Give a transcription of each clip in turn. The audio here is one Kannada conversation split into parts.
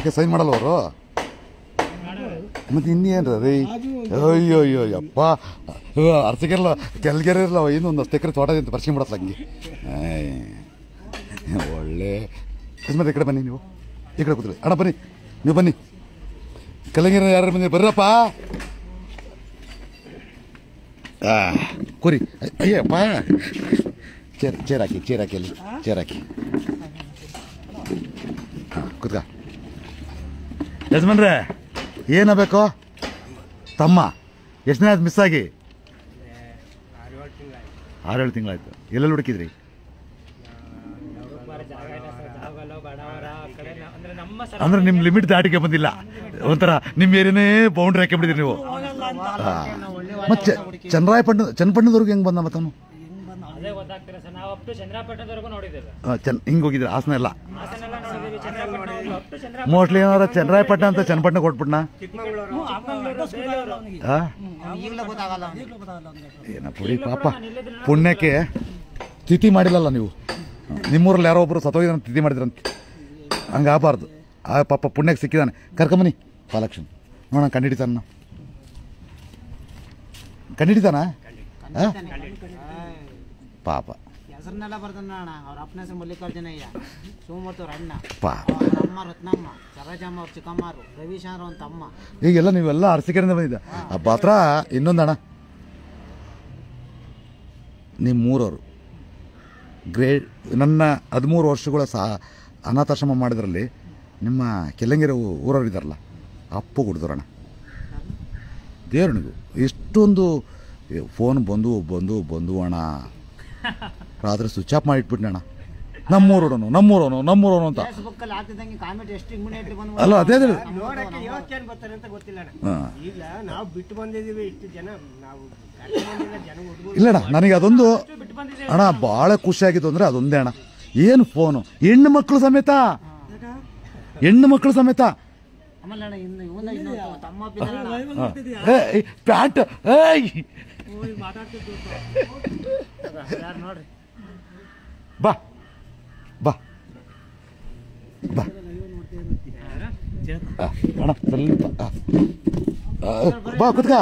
ಯಾಕೆ ಸೈನ್ ಮಾಡಲ್ಲ ಅವರು ಮತ್ತೆ ಇನ್ನೇನ್ರ ರೀ ಅಯ್ಯೋ ಅಯ್ಯೋ ಯಪ್ಪ ಅರ್ಸಗೆಲ್ಲ ಕೆಲ್ಗೆರೆ ಇರಲ್ಲ ಇನ್ನೊಂದು ಹತ್ತು ಎಕರೆ ತೋಟ ಅಂತ ಬರ್ಸ್ಕೊಂಬಿಡತ್ತಲ್ಲ ಹಂಗೆ ಏಯ್, ಒಳ್ಳೆ ಯಜಮಾನ್ರೆ, ಈ ಕಡೆ ಬನ್ನಿ ನೀವು ಈ ಕಡೆ ಕೂತ್ರಿ ಅಣ್ಣ ಬನ್ನಿ ನೀವು ಬನ್ನಿ ಕಲಂಗಿರ ಯಾರು ಬಂದಿರಿ ಬರ್ರಪ್ಪ ಆ, ಕುರಿ ಅಯ್- ಅಯ್ಯಪ್ಪ ಚೇರ್ ಚೇರ್ ಹಾಕಿ ಚೇರ್ ಹಾಕಿ ಅಲ್ಲಿ ಚೇರ್ ಹಾಕಿ ಹಾಂ ಕೂತ್ಕ ಯಜಮಾನ್ರೆ ಏನಾಗಬೇಕು ತಮ್ಮ ಎಷ್ಟನೇ ಆಯ್ತು ಮಿಸ್ ಆಗಿ ಆರೇಳು ತಿಂಗಳಾಯ್ತು ಎಲ್ಲೆಲ್ಲಿ ಹುಡುಕಿದ್ರಿ ಅಂದ್ರೆ ನಿಮ್ಮ ಲಿಮಿಟ್ ದಾಟಿಗೆ ಬಂದಿಲ್ಲ ಒಂಥರ ನಿಮ್ಮ ಏರಿಯೇ ಬೌಂಡ್ರಿ ಹಾಕೊಂಡ್ಬಿಟ್ಟಿದ್ರಿ ನೀವು ಮತ್ತೆ ಚಂದ್ರಾಯಪಟ್ಟಣ ಚನ್ನಪಟ್ಟಣದವ್ರಿಗೆ ಹೆಂಗೆ ಬಂದ ಮತ್ತವನು ಅದೇ ಗೊತ್ತಾಗ್ತಿಲ್ಲ ಸರ್ ನಾವು ಅಪ್ ಟು ಚಂದ್ರಪಟ್ಟಣದವರೆಗೂ ನೋಡಿದ್ದೇವೆ ಚನ್ ಹಿಂಗೆ ಹೋಗಿದ್ರಿ ಹಾಸನ ಎಲ್ಲ ಹಾಸನೆಲ್ಲ ನೋಡಿದ್ದೀವಿ Chandrapattana up to Chandra mostly ಏನಾರ ಚಂದ್ರಾಯಪಟ್ಟಣ ಅಂತ ಚನ್ನಪಟ್ಟಣ ಕೊಟ್ಬಿಟ್ನ ಆ? ಈಗಲೇ ಗೊತ್ತಾಗಲ್ಲ ಏನ ಪುಡಿ ಪಾಪ ಪುಣ್ಯಕ್ಕೆ ತಿಥಿ ಮಾಡಿಲ್ಲಲ್ಲ ನೀವು ನಿಮ್ಮೂರಲ್ಲಿ ಯಾರೋ ಒಬ್ಬರು ಸತ್ತೋಗಿದಾನೆ ತಿಥಿ ಮಾಡಿದ್ರಂತೆ ಹಂಗೆ ಆಗಬಾರ್ದು ಆ ಪಾಪ ಪುಣ್ಯಕ್ಕೆ ಸಿಕ್ಕಿದಾನೆ ಕರ್ಕೊಂಬನಿ ಪಾಲಕ್ಷನ್ ನೋಡೋಣ ಕಂಡಿಡಿತಾನ ಕಂಡಿಡಿತಾನ ಆ? ಪಾಪ ಹೆಸರನ್ನೆಲ್ಲ ಬರ್ತಾನ ಅಣ್ಣ ಅವ್ರ ಅಪ್ಪನ ಹೆಸರು ಮಲ್ಲಿಕಾರ್ಜುನಯ್ಯ ಶಿವಮೂರ್ತಿ ಅವ್ರ ಅಣ್ಣ ಪಾಪ ಅವ್ರ ಅಮ್ಮ ರತ್ನಮ್ಮ ಸರೋಜಮ್ಮ ಅವ್ರ ಚಿಕ್ಕಮ್ಮರು ರವಿಶಾಂದ್ರ ಅವ್ರ ತಮ್ಮ ಈಗೆಲ್ಲ ನೀವೆಲ್ಲ ಅರಸಿಕೆರೆಯಿಂದ ಬಂದಿದ್ದ ಹಬ್ಬ ಹತ್ರ ಇನ್ನೊಂದು ಅಣ್ಣ ನಿಮ್ಮ ಮೂರವರು ಗ್ರೇಡ್ ನನ್ನ ಹದಿಮೂರು ವರ್ಷಗಳ ಸಹ ಅನಾಥಾಶ್ರಮ ಮಾಡಿದ್ರಲ್ಲಿ ನಿಮ್ಮ ಕೆಲ್ಲಂಗೆರೆ ಊರವ್ರು ಇದ್ದಾರಲ್ಲ ಅಪ್ಪು ಕುಡ್ದರಣ್ಣ ದೇವ್ರನಿಗೂ ಇಷ್ಟೊಂದು ಫೋನ್ ಬಂದು ಬಂದು ಬಂದು ಅಣ್ಣ ರಾತ್ರಿ ಸ್ವಿಚ್ ಆಫ್ ಮಾಡಿಟ್ಬಿಟ್ನಣ್ಣ ನಮ್ಮೂರೋನು ನಮ್ಮೂರೋನು ನಮ್ಮೂರೋನು ಅಂತ ಫೇಸ್ಬುಕ್ ಅಲ್ಲಿ ಹಾಕ್ತಿದ್ದಂಗೆ ಕಾಮೆಂಟ್ ಎಷ್ಟು ಇಮ್ಯುನಿಟಿ ಬಂದು ಅಲ್ಲ ಅದೇ ಅದೇ ನೋಡಕ್ಕೆ ಇವತ್ತು ಏನ್ ಬರ್ತಾರೆ ಅಂತ ಗೊತ್ತಿಲ್ಲ ಅಣ್ಣ. ಹಾಂ ಈಗ ನಾವು ಬಿಟ್ಟು ಬಂದಿದೀವಿ ಇಷ್ಟು ಜನ ನಾವು ಕರ್ಕೊಂಡ್ ಬಂದಿಲ್ಲ ಜನ ಹುಡುಗರು ಇಲ್ಲಣ್ಣ ನನಗೆ ಅದೊಂದು ಅಣ್ಣ ಭಾಳ ಖುಷಿಯಾಗಿತ್ತು ಅಂದರೆ ಅದೊಂದೇ ಅಣ್ಣ ಏನು ಫೋನು ಹೆಣ್ಣು ಮಕ್ಕಳು ಸಮೇತ ಹೆಣ್ಣು ಮಕ್ಕಳು ಸಮೇತ ಆಮೇಲೆ ಅಣ್ಣ ಇನ್ನು ಇವನ ಇನ್ನು ತಮ್ಮ ಬಿದ್ದಾನಣ್ಣ. ಏಯ್ ಪ್ಯಾಂಟ್ ಏಯ್ ಯಾರು ನೋಡ್ರಿ ಬಾ ಬಾ ಬಾ ಆ, ಅಣ್ಣ ಸ್ವಲ್ಪ ಆ. ಆ, ಬಾ ಕುತ್ಕ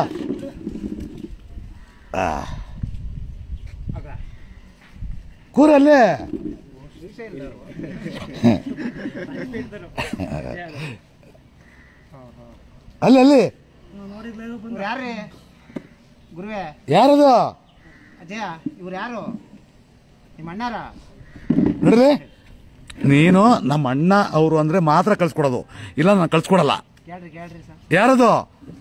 ಆ. ಕೂರಲ್ಲೇ ಅಲ್ಲಿ ಅಲ್ಲಿ ಇವ್ರು ಯಾರ್ರಿ ಗುರುವೆ ಯಾರದು ಅಜಯ ಇವ್ರು ಯಾರು ನಿಮ್ಮ ಅಣ್ಣಾರ ನೋಡ್ರಿ ನೀನು ನಮ್ಮ ಅಣ್ಣ ಅವರು ಅಂದ್ರೆ ಮಾತ್ರ ಕಳ್ಸ್ಕೊಡೋದು ಇಲ್ಲ ನಾನು ಕಳ್ಸ್ಕೊಡಲ್ಲ ಕೇಳ್ರಿ ಕೇಳ್ರಿ ಸರ್ ಯಾರದು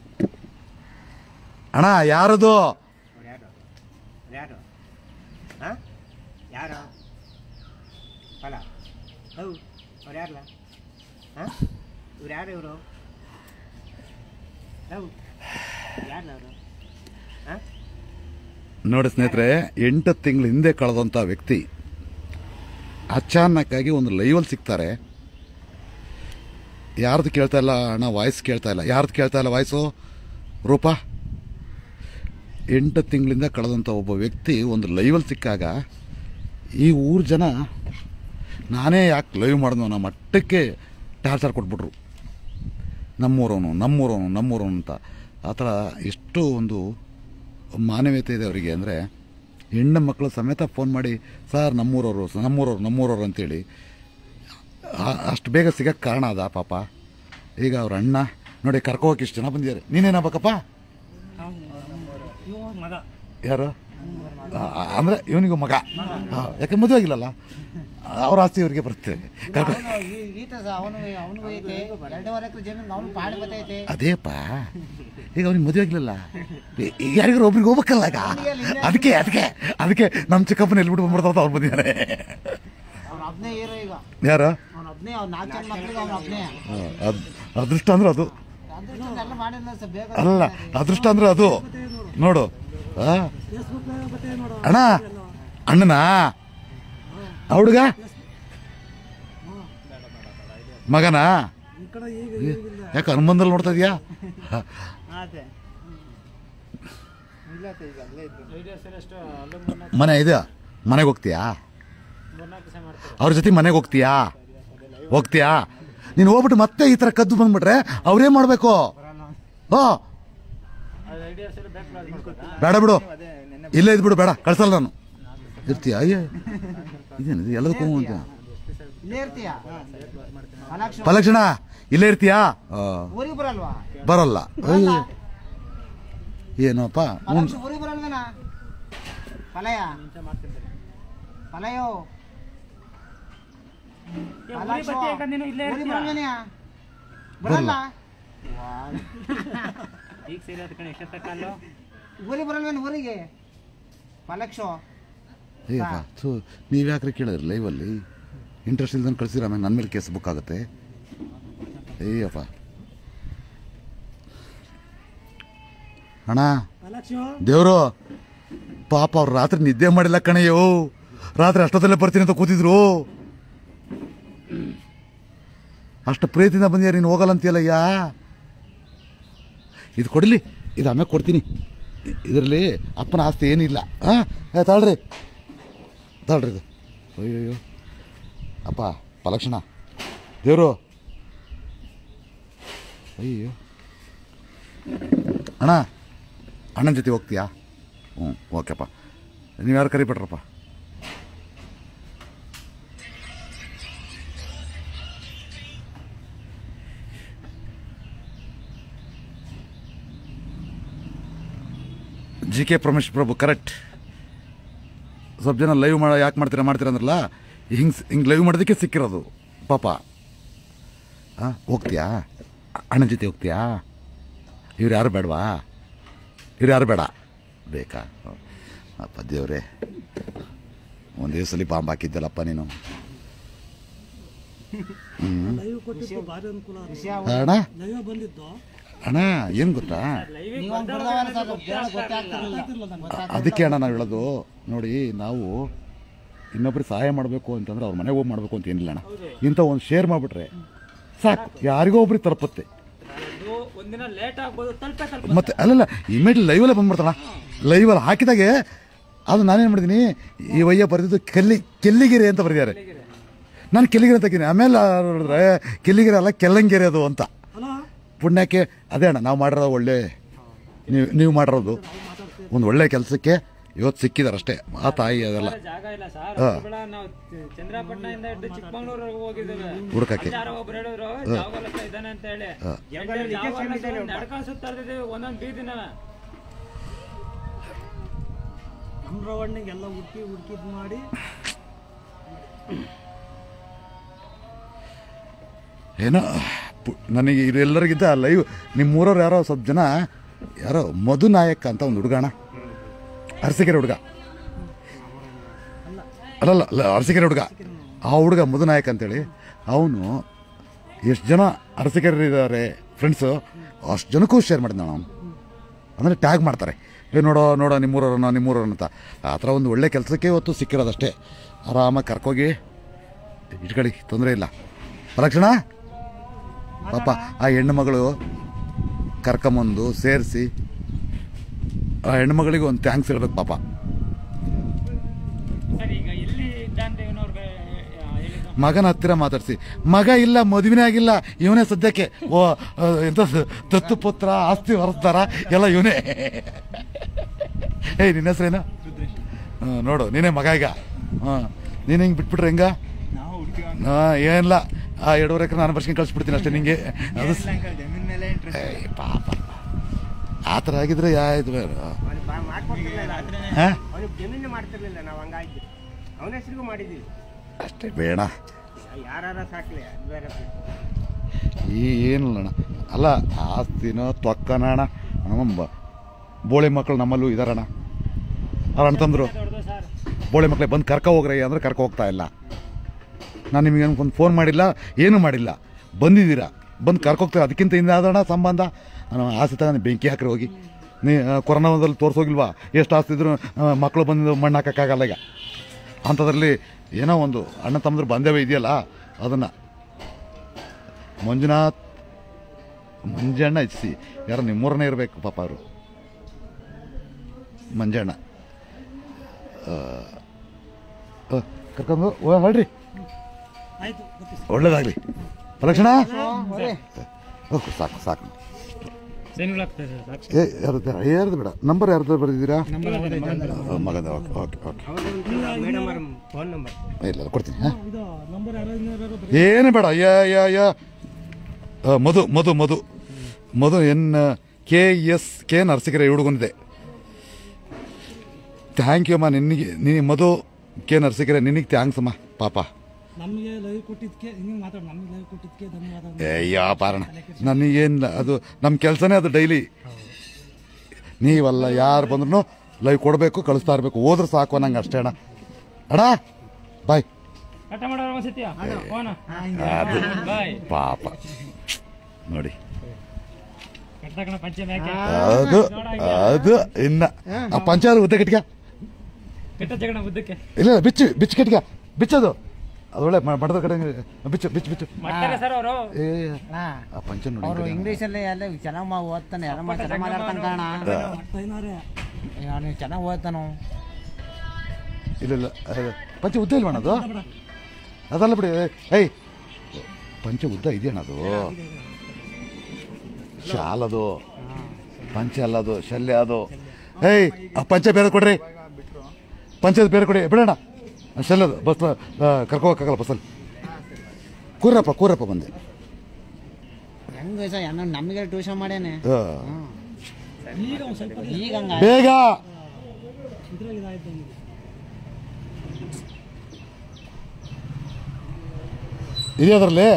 ಅಣ್ಣ ಯಾರದು ಯಾರು ಯಾರು ಹಾ ಯಾರು ಅಲ್ಲ ಹೌದು ಅವ್ರು ಯಾರಲ್ಲ ಹಾ ಇವ್ರು ಯಾರು ಇವರು ಹೌದು ಯಾರಲ್ಲ ಅವರು ಹಾ ನೋಡಿ ಸ್ನೇಹಿತರೆ ಎಂಟು ತಿಂಗಳ ಹಿಂದೆ ಕಳೆದಂಥ ವ್ಯಕ್ತಿ ಅಚಾನಕ್ಕಾಗಿ ಒಂದು ಲೈವಲ್ಲಿ ಸಿಗ್ತಾರೆ ಯಾರ್ದು ಕೇಳ್ತಾ ಇಲ್ಲ ಅಣ್ಣ ವಾಯ್ಸ್ ಕೇಳ್ತಾ ಇಲ್ಲ ಯಾರ್ದು ಕೇಳ್ತಾ ಇಲ್ಲ ವಾಯ್ಸು ರೂಪ ಎಂಟು ತಿಂಗಳಿಂದ ಕಳೆದಂಥ ಒಬ್ಬ ವ್ಯಕ್ತಿ ಒಂದು ಲೈವಲ್ಲಿ ಸಿಕ್ಕಾಗ ಈ ಊರು ಜನ ನಾನೇ ಯಾಕೆ ಲೈವ್ ಮಾಡಿದ್ನೋ ಅನ್ನೋ ಮಟ್ಟಕ್ಕೆ ಟಾರ್ಚರ್ ಕೊಟ್ಬಿಟ್ರು ನಮ್ಮೂರವನು ನಮ್ಮೂರವನು ನಮ್ಮೂರವನು ಅಂತ ಆ ಥರ ಎಷ್ಟು ಒಂದು ಮಾನವೀಯತೆ ಇದೆ ಅವರಿಗೆ ಅಂದರೆ ಹೆಣ್ಣು ಮಕ್ಕಳು ಸಮೇತ ಫೋನ್ ಮಾಡಿ ಸರ್ ನಮ್ಮೂರವರು ನಮ್ಮೂರವ್ರು ನಮ್ಮೂರವ್ರು ಅಂತೇಳಿ ಆ- ಅಷ್ಟು ಬೇಗ ಸಿಗಕ್ಕೆ ಕಾರಣ ಅದ ಪಾಪ ಈಗ ಅವ್ರ ಅಣ್ಣ ನೋಡಿ ಕರ್ಕೋಕೆ ಇಷ್ಟು ಜನ ಬಂದಿದ್ದಾರೆ ನೀನೇನಾಗಬೇಕಪ್ಪ ಯಾರು ಆ, ಅಂದ್ರೆ ಇವನಿಗೂ ಮಗ ಆ, ಯಾಕೆ ಮದುವೆ ಆಗಿಲ್ಲಲ್ಲ ಅವ್ರ ಆಸ್ತಿ ಇವರಿಗೆ ಬರುತ್ತೆ ಕರ್ಕೊ ಈತ ಅವನು ಅವನು ಐತೆ ಎರಡೂವರೆ ಎಕರೆ ಜಮೀನು ಅವನು ಪಾಡಿ ಬತ್ತೈತೆ ಅದೇಪ್ಪ ಈಗ ಅವ್ನಿಗೆ ಮದುವೆ ಆಗಿಲ್ಲಲ್ಲ ಈಗ ಯಾರಿಗಾರು ಒಬ್ರಿಗೆ ಹೋಗ್ಬೇಕಲ್ಲ ಈಗ ಅದಕ್ಕೆ ಅದಕ್ಕೆ ಅದಕ್ಕೆ ನಮ್ಮ ಚಿಕ್ಕಪ್ಪನ ಎಲ್ಲಿ ಬಿಟ್ಟು ಬಂದ್ಬಿಡ್ತಾವ ಅವ್ರು ಬಂದಿದ್ದಾರೆ ಅವ್ನ ಒಬ್ನೇ ಹೀರೋ ಈಗ ಯಾರು ಅವ್ನ ಒಬ್ನೇ ಅವ್ನ ನಾಲ್ಕು ಜನ ಮಕ್ಳಿಗೆ ಅವ್ನ ಒಬ್ನೇ ಅದು ಅದೃಷ್ಟ ಅಂದ್ರೆ ಅದು ಅದೃಷ್ಟ ಎಲ್ಲ ಮಾಡಿಲ್ಲ ಸರ್ ಬೇಗ ಅಲ್ಲ ಅದೃಷ್ಟ ಅಂದ್ರೆ ಅದು ನೋಡು ಆ? ಅಣ್ಣ ಅಣ್ಣನಾ ಆ ಹುಡುಗ ಮಗನಾ ಯಾಕೆ ಹನುಮಂದಲ್ಲಿ ನೋಡ್ತಾ ಇದೀಯಾ ಅದೇ ವಿಡಿಯೋಸ್ ಎಲ್ಲ ಎಷ್ಟು ಅಲ್ಲೂ ಮೂರ್ನಾಲ್ಕು ಮನೆ ಇದೆ ಮನೆಗೆ ಹೋಗ್ತೀಯಾ ಮೂರ್ನಾಲ್ಕು ದಿವಸ ಮಾಡ್ತಾರೆ ಅವ್ರ ಜೊತೆ ಮನೆಗೆ ಹೋಗ್ತೀಯಾ ಹೋಗ್ತೀಯಾ ನೀನು ಹೋಗ್ಬಿಟ್ಟು ಮತ್ತೆ ಈ ಥರ ಕದ್ದು ಬಂದ್ಬಿಟ್ರೆ ಅವ್ರೇನ್ ಮಾಡಬೇಕು ಹಾ ಬೇಡ ಬಿಡು ಇಲ್ಲೇ ಇದ್ಬಿಡು ಬೇಡ ಕಳ್ಸಲ್ಲ ನಾನು ಇರ್ತೀಯ ಅಯ್ಯ ಇದೇನಿದು ಎಲ್ಲದಕ್ಕೂ ಅಂತ ಇಲ್ಲೇ ಇರ್ತೀಯ ಮಲಕ್ಷ ಪಲಕ್ಷಣ ಇಲ್ಲೇ ಇರ್ತೀಯಾ ಆ, ಊರಿಗೆ ಬರಲ್ವಾ ಬರಲ್ಲ ಅಯ್ಯ ಏನಪ್ಪ ಉಣ್ ಮಲಕ್ಷ ಊರಿಗೆ ಬರಲ್ವೇನಾ ಪಲಯ ಪಲಯೋ ಪಲಕ್ಷ ನೀನು ಇಲ್ಲೇ ಊರಿಗೆ ಬರಲ್ವೇನ್ಯಾ ಬರಲ್ಲ ಈಗ ಸೇರಿ ಅದ್ ಕಣೆ ಎಷ್ಟೊತ್ತಕ್ಕಲ್ಲೋ ಊರಿಗೆ ಬರಲ್ವೇನು ಊರಿಗೆ ಪಲಕ್ಷೋ ಅಯ್ಯಪ್ಪ ಸೊ ನೀವು ಯಾಕ್ರೆ ಕೇಳಿದ್ರಿ ಲೈವಲ್ಲಿ ಇಂಟ್ರೆಸ್ಟ್ ಇಲ್ದಂಗೆ ಕಳಿಸಿರ ಆಮೇಲೆ ನನ್ನ ಮೇಲೆ ಕೇಸ್ ಬುಕ್ ಆಗುತ್ತೆ ಅಯ್ಯಪ್ಪ ಅಣ್ಣ ದೇವರು ಪಾಪ ಅವ್ರು ರಾತ್ರಿ ನಿದ್ದೆ ಮಾಡಿಲ್ಲ ಕಣಯ್ಯೋ ರಾತ್ರಿ ಅಷ್ಟೊತ್ತಲ್ಲೇ ಬರ್ತೀನಿ ಅಂತ ಕೂತಿದ್ರು ಅಷ್ಟು ಪ್ರೀತಿಯಿಂದ ಬಂದ್ಯಾ ನೀನು ಹೋಗಲ್ಲ ಅಂತೀಯಲ್ಲಯ್ಯ ಇದು ಕೊಡಲಿ ಇದು ಆಮೇಲೆ ಕೊಡ್ತೀನಿ ಇದರಲ್ಲಿ ಅಪ್ಪನ ಆಸ್ತಿ ಏನಿಲ್ಲ ಹಾಂ ತಾಳ್ರಿ ತಾಳ್ರಿ ಇದು ಅಯ್ಯಯ್ಯೋ ಅಪ್ಪ ಪಲಕ್ಷಣ ದೇವರು ಅಯ್ಯೋ ಅಣ್ಣ ಅಣ್ಣನ ಜೊತೆ ಹೋಗ್ತೀಯಾ ಹ್ಞೂ ಓಕೆಪ್ಪ ನೀವು ಯಾರು ಕರಿಬಿಟ್ರಪ್ಪ G K Pramesh Prabhu correct ಸ್ವಲ್ಪ ಜನ ಲೈವ್ ಮಾಡ ಯಾಕೆ ಮಾಡ್ತೀರಾ ಮಾಡ್ತೀರಾ ಅಂದ್ರಲ್ಲ ಹಿಂಗೆ ಹಿಂಗೆ ಲೈವ್ ಮಾಡೋದಕ್ಕೆ ಸಿಕ್ಕಿರೋದು ಪಾಪ ಹಾಂ ಹೋಗ್ತೀಯಾ ಅಣ್ಣನ ಜೊತೆ ಹೋಗ್ತೀಯಾ ಇವ್ರು ಯಾರು ಬೇಡವಾ ಇವ್ರು ಯಾರು ಬೇಡ ಬೇಕಾ ಹ್ಮ್. ಅಪ್ಪ ದೇವ್ರೆ ಒಂದೇ ಸಲ ಬಾಂಬ್ ಹಾಕಿದ್ದಲ್ಲಪ್ಪ ನೀನು ವಿಷಯ ಅಣ್ಣ ಅಣ್ಣ ಏನು ಗೊತ್ತಾ ನೀವು ಹಂಗ್ ಬಿಡ್ದವಲ್ಲ ಸರ್ ಜನ ಗೊತ್ತೇ ಆಗ್ತಿರ್ಲಿಲ್ಲ ಗೊತ್ತಾಗ್ತಿರ್ಲಿಲ್ಲ. ಅದಕ್ಕೆ ಅಣ್ಣ ನಾವು ಹೇಳೋದು ನೋಡಿ ನಾವು ಇನ್ನೊಬ್ರಿಗೆ ಸಹಾಯ ಮಾಡಬೇಕು ಅಂತಂದ್ರೆ ಅವ್ರ ಮನೆಗೆ ಹೋಗಿ ಮಾಡಬೇಕು ಅಂತ ಏನಿಲ್ಲ ಅಣ್ಣ ಇಂಥ ಒಂದು ಶೇರ್ ಮಾಡಿಬಿಟ್ರೆ ಸಾಕು ಯಾರಿಗೋ ಒಬ್ರಿಗೆ ತಲುಪುತ್ತೆ ಅದು ಒಂದಿನ ಲೇಟ್ ಆಗ್ಬೋದು ತಲುಪೆ ತಲುಪ ಮತ್ತೆ ಅಲ್ಲಲ್ಲ ಇಮಿಡಿಯೇಟ್ ಲೈವಲ್ಲೇ ಬಂದ್ಬಿಡ್ತಾನ ಲೈವಲ್ಲಿ ಹಾಕಿದಾಗೆ ಅದು ನಾನೇನು ಮಾಡಿದ್ದೀನಿ ಈ ವಯ್ಯ ಬರೆದಿದ್ದು ಕೆಲ್ಲಿ ಕೆಲ್ಲಿಗೆರೆ ಅಂತ ಬರೆದಿದ್ದಾರೆ ನಾನು ಕೆಲ್ಲಿಗೆರೆ ಅಂತ ಹಾಕಿದ್ದೀನಿ ಆಮೇಲೆ ನೋಡಿದ್ರೆ ಕೆಲ್ಲಿಗೆರೆ ಅಲ್ಲ ಕೆಲ್ಲಂಗೆರೆ ಅದು ಅಂತ ಪುಣ್ಯಕ್ಕೆ ಅದೇ ಅಣ್ಣ ನಾವು ಮಾಡಿರೋದು ಒಳ್ಳೆ ನೀವು ನೀವು ಮಾಡಿರೋದು ಒಂದು ಒಳ್ಳೆ ಕೆಲಸಕ್ಕೆ ಇವತ್ತು ಸಿಕ್ಕಿದಾರೆ ಅಷ್ಟೇ ಆ ತಾಯಿ ಅದೆಲ್ಲ ಜಾಗ ಇಲ್ಲ ಸರ್ ಹಾ. ಒಂದ್ ಬೆಳ ನಾವು ಚಂದ್ರಪಟ್ಟಣದಿಂದ ಹಿಡಿದು ಚಿಕ್ಕಮಂಗ್ಳೂರ್ವರೆಗೂ ಹೋಗಿದ್ದೇವೆ ಹುಡುಕಕ್ಕೆ ಯಾರೋ ಒಬ್ರು ಹೇಳಿದ್ರು ಜಾವಗಲತ್ತ ಇದ್ದಾನೆ ಅಂತ ಹೇಳಿ ನಡ್ಕೊಂಡು ಸುತ್ತಾಡ್ತಿದ್ದೀವಿ ಒಂದೊಂದು ಬೀದಿನ ಅಮ್ರವಣ್ಣಿಗೆಲ್ಲ ಹುಡುಕಿ ಹುಡುಕಿದ್ ಮಾಡಿ ಏನೋ ಪು- ನನಗೆ ಇದೆಲ್ಲರಿಗಿಂತ ಲೈವ್ ನಿಮ್ಮೂರವ್ರು ಯಾರೋ ಸ್ವಲ್ಪ ಜನ ಯಾರೋ ಮಧು ನಾಯಕ್ ಅಂತ ಒಂದು ಹುಡುಗಣ ಅರಸಿಕೆರೆ ಹುಡುಗ ಅಲ್ಲಲ್ಲ ಅಲ್ಲ ಅರಸಿಕೆರೆ ಹುಡುಗ ಆ ಹುಡುಗ ಮಧು ನಾಯಕ್ ಅಂತೇಳಿ ಅವನು ಎಷ್ಟು ಜನ ಅರಸಿಕೆರೆ ಇದ್ದಾರೆ ಫ್ರೆಂಡ್ಸು ಅಷ್ಟು ಜನಕ್ಕೂ ಶೇರ್ ಮಾಡಿದ ಅವನು ಅಂದರೆ ಟ್ಯಾಗ್ ಮಾಡ್ತಾರೆ ಏ ನೋಡೋ ನೋಡೋ ನಿಮ್ಮೂರವ್ರನ್ನ ನಿಮ್ಮೂರವ್ರನ್ನ ಅಂತ ಆ ಥರ ಒಂದು ಒಳ್ಳೆ ಕೆಲಸಕ್ಕೆ ಇವತ್ತು ಸಿಕ್ಕಿರೋದಷ್ಟೇ ಆರಾಮಾಗಿ ಕರ್ಕೋಗಿ ಇಟ್ಕೊಳ್ಳಿ ತೊಂದರೆ ಇಲ್ಲ ಲಕ್ಷಣ ಪಾಪ ಆ ಹೆಣ್ಣು ಮಗಳು ಕರ್ಕೊಂಬಂದು ಸೇರಿಸಿ ಆ ಹೆಣ್ಮಗಳಿಗೆ ಒಂದು ಥ್ಯಾಂಕ್ಸ್ ಹೇಳ್ಬೇಕು ಪಾಪ ಸರ್ ಈಗ ಎಲ್ಲಿ ಇದ್ದಂತ ಇವನವ್ರಿಗೆ ಹೇಳಿದ್ದು ಮಗನ ಹತ್ತಿರ ಮಾತಾಡಿಸಿ ಮಗ ಇಲ್ಲ ಮದುವೆನೇ ಆಗಿಲ್ಲ ಇವನೇ ಸದ್ಯಕ್ಕೆ ಓ ಆ, ಎಂತ ದತ್ತು ಪುತ್ರ ಆಸ್ತಿ ಹೊರಸ್ತಾರ ಎಲ್ಲ ಇವನೇ ಏಯ್ ನಿನ್ನ ಹೆಸ್ರೇನು ಹ್ಮ್, ನೋಡು ನೀನೇ ಮಗ ಈಗ ಹಾಂ ನೀನು ಹಿಂಗೆ ಬಿಟ್ಬಿಟ್ರೆ ಹೆಂಗ ಹಾಂ ಏನಿಲ್ಲ ಆ ಎರಡೂವರೆ ಎಕರೆ ನಾನು ಬರ್ಸ್ಕೊಂಡು ಕಳಿಸ್ಬಿಡ್ತೀನಿ ಅಷ್ಟೇ ನಿಂಗೆ ಅದು ಸ- ಏಯ್, ಪಾಪ ಆ ಥರ ಆಗಿದ್ರೆ ಯಾ ಇದು ಬೇರೆ ಅವ್ನಿಗೆ ಬಾ- ಮಾಡ್ಕೊಡ್ತಿರ್ಲಿಲ್ಲ ಹಾಂ ಅವ್ನಿಗೆ ಜಮೀನು ಮಾಡ್ತಿರ್ಲಿಲ್ಲ ನಾವು ಹಂಗಾಯ್ತು ಅವನ ಹೆಸರಿಗೂ ಮಾಡಿದ್ದೀವಿ ಅಷ್ಟೇ ಬೇಡ ಯಾರ ಸಾಕ್ಲಿ ಅದು ಬೇರೆ ಈ ಏನಿಲ್ಲ ಅಣ್ಣ ಅಲ್ಲ ಆಸ್ತಿನೋ ತೊಕ್ಕನ ಅಣ್ಣ ನಮ್ಮ ಬ- ಬೋಳಿ ಮಕ್ಕಳು ನಮ್ಮಲ್ಲೂ ಇದಾರಣ್ಣ ಅವ್ರ ಅಣ್ಣ ತಂದ್ರು ದೊಡ್ಡದು ಸರ್ ಬೋಳಿ ಮಕ್ಳಿಗೆ ಬಂದು ಕರ್ಕೊ ಹೋಗ್ರಿ ಅಂದ್ರೆ ಕರ್ಕೊ ಹೋಗ್ತಾ ಇಲ್ಲ ನಾನು ನಿಮಗೆ ಒಂದು ಫೋನ್ ಮಾಡಿಲ್ಲ ಏನೂ ಮಾಡಿಲ್ಲ ಬಂದಿದ್ದೀರಾ ಬಂದು ಕರ್ಕೋಗ್ತಾರೆ ಅದಕ್ಕಿಂತ ಹಿಂದೆ ಆದಣ್ಣ ಸಂಬಂಧ ನಾನು ಆಸೆ ತಗೊಂಡು ಬೆಂಕಿ ಹಾಕ್ರಿ ಹೋಗಿ ನೀ ಆ, ಕೊರೋನಾದಲ್ಲಿ ತೋರಿಸೋಗಿಲ್ವಾ ಎಷ್ಟು ಆಸ್ತಿ ಇದ್ರು ಆ, ಮಕ್ಕಳು ಬಂದು ಮಣ್ಣು ಹಾಕೋಕ್ಕಾಗಲ್ಲ ಈಗ ಅಂಥದ್ರಲ್ಲಿ ಏನೋ ಒಂದು ಅಣ್ಣ ತಮ್ಮದ್ರ ಬಾಂಧವ್ಯ ಇದೆಯಲ್ಲ ಅದನ್ನು ಮಂಜುನಾಥ್ ಮಂಜಣ್ಣ ಇಚ್ಸಿ ಯಾರೋ ನಿಮ್ಮೂರನೇ ಇರಬೇಕು ಪಾಪ ಅವರು ಮಂಜಣ್ಣ ಆ, ಕರ್ಕೊಂಡು ಓ ಹೊಳ್ರಿ ಆಯ್ತು ಒಳ್ಳೇದಾಗಲಿ ಪ್ರಲಕ್ಷಣ ಓಕೆ ಸಾಕು ಸಾಕು ಬೆನ್ನುಳಾಗ್ತದೆ ಸಾಕು ಏ ಯಾರ್ದು ಯಾರ್ದು ಬೇಡ ನಂಬರ್ ಯಾರ್ದು ಬರೆದಿದ್ದೀರಾ ಮಗದ ಓಕೆ ಓಕೆ ಓಕೆ ಮೇಡಮ್ ಅವ್ರ ಫೋನ್ ನಂಬರ್ ಇಲ್ಲ ಇಲ್ಲ, ಕೊಡ್ತೀನಿ ಹಾಂ ಏನು ಬೇಡ ಯಾ ಯಾ ಯಾ ಆ, Madhu Madhu Madhu Madhu N K S K Narasikere ಹುಡುಗನಿದೆ ಥ್ಯಾಂಕ್ ಯು ಅಮ್ಮ ನಿನಗೆ ನೀ ಮಧು ಕೆ ನರಸಿಕೆರೆ ನಿನಗೆ ಥ್ಯಾಂಕ್ಸ್ ಅಮ್ಮ ಪಾಪ ನಮಗೆ ಲೈವ್ ಕೊಟ್ಟಿದ್ದಕ್ಕೆ ಹಿಂಗೆ ಮಾತಾಡು ನಮಗೆ ಲೈವ್ ಕೊಟ್ಟಿದ್ದಕ್ಕೆ ಧನ್ಯವಾದ ಅಯ್ಯೋ ಪಾರಣ ನನಗೇನು ಅದು ನಮ್ಮ ಕೆಲಸನೇ ಅದು ಡೈಲಿ ನೀವಲ್ಲ ಯಾರು ಬಂದ್ರು ಲೈವ್ ಕೊಡಬೇಕು ಕಳಿಸ್ತಾ ಇರಬೇಕು ಹೋದ್ರೆ ಸಾಕು ನಂಗೆ ಅಷ್ಟೇ ಅಣ್ಣ ಅಣ್ಣ ಬಾಯ್ ಕಟ್ಟ ಮಾಡೋರು ಒಂದ್ಸತಿಯ ಫೋನ ಅದು ಬಾಯ್ ಪಾಪ ನೋಡಿ ಕಟ್ಟ ಪಂಚೆ ಮ್ಯಾಕೆ ಅದು ಅದು ಇನ್ನ ಆ ಪಂಚಾಯತ್ ಉದ್ದ ಕಟ್ಕ ಕೆಟ್ಟ ಜಗಣ ಉದ್ದಕ್ಕೆ ಇಲ್ಲ ಇಲ್ಲ, ಬಿಚ್ಚು ಬಿಚ್ಚು ಕಟ್ಕ ಬಿಚ್ಚದು ಅದೊಳ್ಳೆ ಮಠದ ಕಡೆ ಬಿಚ್ಚು ಬಿಚ್ಚು ಬಿಚ್ಚು ಮಾಡ್ತಾರೆ ಸರ್ ಅವರು ಏ ಅಣ್ಣ ಆ ಪಂಚ ನೋಡಿ ಅವರು ಈ ಕಡೆ. ಇಂಗ್ಲೀಷಲ್ಲಿ ಎಲ್ಲ ಚೆನ್ನಾಗಿ ಮಾ ಓದ್ತಾನೆ ಎಲ್ಲ ಮಾ ಚೆನ್ನಾಗಿ ಮಾತಾಡ್ತಾನೆ ಕಾಣ ಐನಾರೇ ನೀವು ಚೆನ್ನಾಗಿ ಓದ್ತಾನು ಇಲ್ಲ ಇಲ್ಲ ಅದು ಪಂಚ ಉದ್ದ ಇಲ್ವಣ ಅದು ಅದಲ್ಲ ಬಿಡಿ ಏಯ್ ಪಂಚ ಉದ್ದ ಇದೆಯಣ್ಣ ಅದು ಶಾಲ್ ಅದು ಪಂಚ ಅಲ್ಲ ಅದು ಶಲ್ಯ ಅದು ಏಯ್ ಆ ಪಂಚ ಬೇರೆ ಕೊಡ್ರಿ ಪಂಚದ ಬೇರೆ ಕೊಡಿ ಬಿಡೋಣ ಶಲ್ಯದು ಬಸ್ ಕರ್ಕೊ ಹೋಗಕ್ಕಾಗಲ್ಲ ಬಸ್ಸಲ್ಲಿ ಕೂರಪ್ಪ ಕೂರಪ್ಪ ಬಂದೆ ಹೆಂಗ್ ಸರ್ ಏನೋ ನಮಗೆ ಟ್ಯೂಷನ್ ಮಾಡ್ಯಾನೆ ಆ, ಈಗ ಒಂದು ಸ್ವಲ್ಪ ಈಗ ಹಂಗ ಬೇಗ ಇದ್ರಾಗ ಇದಾಯ್ತು ನಮಗೆ ಇದೆಯದ್ರಲ್ಲಿ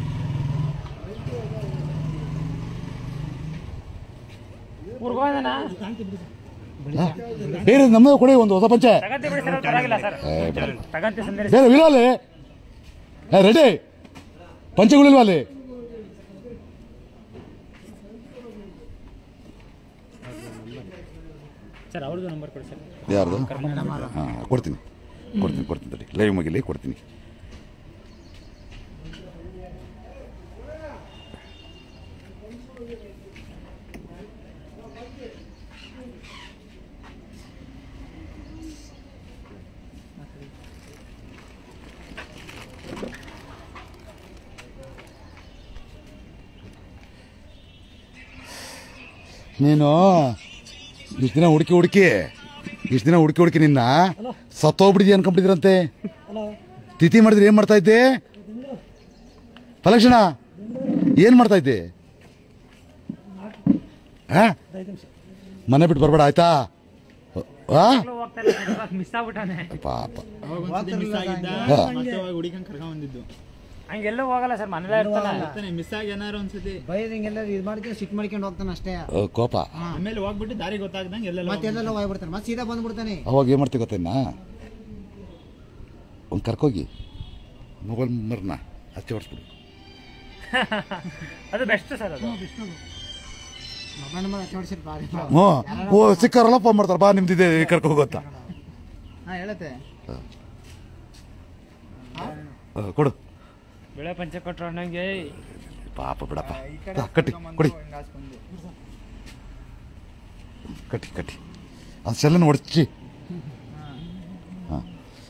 ಊರ್ಗ್ ಹೋಗೋದನ? ಬೇರೆ ನಮ್ಮದು ಕೊಡಿ ಒಂದು ಹೊಸ ಪಂಚೆ ತಗಂತಿ ಬಿಡಿ ಸರ್ ಪರವಾಗಿಲ್ಲ ಸರ್ ತಗಂತಿ ಸಂದೇಶ ಬೇರೆ ಇಲ್ಲ ಅಲ್ಲಿ ಏ ರೆಡಿ ಪಂಚಗಳಿಲ್ವಾ ಅಲ್ಲಿ ಸರ್ ಅವ್ರದ್ದು ನಂಬರ್ ಕೊಡಿ ಸರ್ ಯಾರ್ದು ಹಾಂ ಕೊಡ್ತೀನಿ ಕೊಡ್ತೀನಿ ಕೊಡ್ತೀನಿ ತಡಿ ಲೈವ್ ಮುಗಿಲಿ ಕೊಡ್ತೀನಿ ನೀನು ಇಷ್ಟು ದಿನ ಹುಡುಕಿ ಹುಡುಕಿ ಇಷ್ಟು ದಿನ ಹುಡುಕಿ ಹುಡುಕಿ ನಿನ್ನ ಸತ್ತೋಗ್ಬಿಟ್ಟಿದ್ಯ ಅನ್ಕೊಂಬಿಟ್ಟಿದ್ರಂತೆ ಹಲೋ ತಿಥಿ ಮಾಡಿದ್ರೆ ಏನು ಮಾಡ್ತಾ ಇದ್ದೆ ಫಲಕ್ಷಣ ಏನು ಮಾಡ್ತಾ ಇದ್ದೆ ಹಾ ಐದು ನಿಮಿಷ ಮನೆ ಬಿಟ್ಟು ಬರಬೇಡ ಆಯ್ತಾ ಆ ಹೋಗ್ತಾ ಇಲ್ಲ ಸರ್ ಮಿಸ್ ಆಗ್ಬಿಟ್ಟಾನೆ ಪಾಪ ಮಿಸ್ ಆಗಿದ್ದ ಹಾ. ಮತ್ತೆ ಅವಾಗ ಹುಡುಗನ್ ಕರ್ಕೊಂಡ್ ಬಂದಿದ್ದು ಹಂಗೆಲ್ಲೂ ಹೋಗಲ್ಲ ಸರ್ ಮನೇಲೇ ಇರ್ತಾನೆ ಬರ್ತಾನೆ ಮಿಸ್ ಆಗಿ ಏನಾರು ಒಂದ್ಸತಿ ಬೈದ್ ಹಿಂಗೆಲ್ಲ ಇದು ಮಾಡ್ಕೊಂಡು ಸಿಟ್ ಮಾಡ್ಕೊಂಡು ಹೋಗ್ತಾನೆ ಅಷ್ಟೇ ಆ, ಕೋಪ ಆಮೇಲೆ ಹೋಗ್ಬಿಟ್ಟು ದಾರಿ ಗೊತ್ತಾಗ್ದಂಗೆ ಎಲ್ಲೆಲ್ಲ ಮತ್ತೆ ಎಲ್ಲೆಲ್ಲ ಹೋಗ್ಬಿಡ್ತಾನೆ ಮತ್ತೆ ಸೀದಾ ಬಂದ್ಬಿಡ್ತಾನೆ ಅವಾಗ ಏನು ಮಾಡ್ತೀವಿ ಗೊತ್ತೇನಾ ಒಂದು ಕರ್ಕೋಗಿ ಮೊಬೈಲ್ ಮರ್ನ ಹಚ್ಚಿ ಹೊಡ್ಸ್ಬಿಡು ಅದು ಬೆಸ್ಟ್ ಸರ್ ಅದು ಮೊಬೈಲ್ ನಂಬರ್ ಹಚ್ಚೋಡ್ಸಿರ್ ಬಾರಿ ಹ್ಞೂ ಓ ಸಿಕ್ಕಾರಲ್ಲ ಫೋನ್ ಮಾಡ್ತಾರೆ ಬಾ ನಿಮ್ದಿದೆ ಕರ್ಕೊ ಹೋಗುತ್ತಾ ಹಾ ಹೇಳತ್ತೆ ಕೊಡು ಬೆಳೆ ಪಂಚ ಕೊಟ್ರು ಅನ್ನಂಗೆ ಪಾಪ ಬಿಡಪ್ಪ ತಾ, ಕಟ್ಟಿ ಕೊಡಿ ಕಟ್ಟಿ ಕಟ್ಟಿ ಅದು ಸೆಲ್ಲನ್ನು ಹೊಡ್ಚಿ ಹಾಂ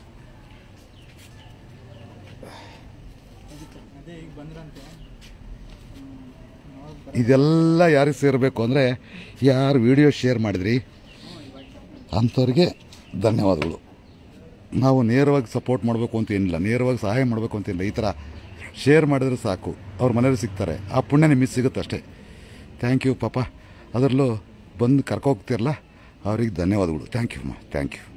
ಅದೇ ಈಗ ಬಂದ್ರಂತೆ ಇದೆಲ್ಲ ಯಾರಿಗೆ ಸೇರಬೇಕು ಅಂದರೆ ಯಾರು ವಿಡಿಯೋ ಶೇರ್ ಮಾಡಿದ್ರಿ ಅಂಥವ್ರಿಗೆ ಧನ್ಯವಾದಗಳು ನಾವು ನೇರವಾಗಿ ಸಪೋರ್ಟ್ ಮಾಡಬೇಕು ಅಂತ ಏನಿಲ್ಲ ನೇರವಾಗಿ ಸಹಾಯ ಮಾಡಬೇಕು ಅಂತಿಲ್ಲ ಈ ಥರ ಶೇರ್ ಮಾಡಿದ್ರೆ ಸಾಕು ಅವ್ರ ಮನೇಲಿ ಸಿಗ್ತಾರೆ ಆ ಪುಣ್ಯ ನಿಮಗೆ ಸಿಗುತ್ತೆ ಅಷ್ಟೇ ಥ್ಯಾಂಕ್ ಯು ಪಾಪ ಅದರಲ್ಲೂ ಬಂದು ಕರ್ಕೋಗ್ತಿರಲ್ಲ ಅವ್ರಿಗೆ ಧನ್ಯವಾದಗಳು ಥ್ಯಾಂಕ್ ಯು ಅಮ್ಮ ಥ್ಯಾಂಕ್ ಯು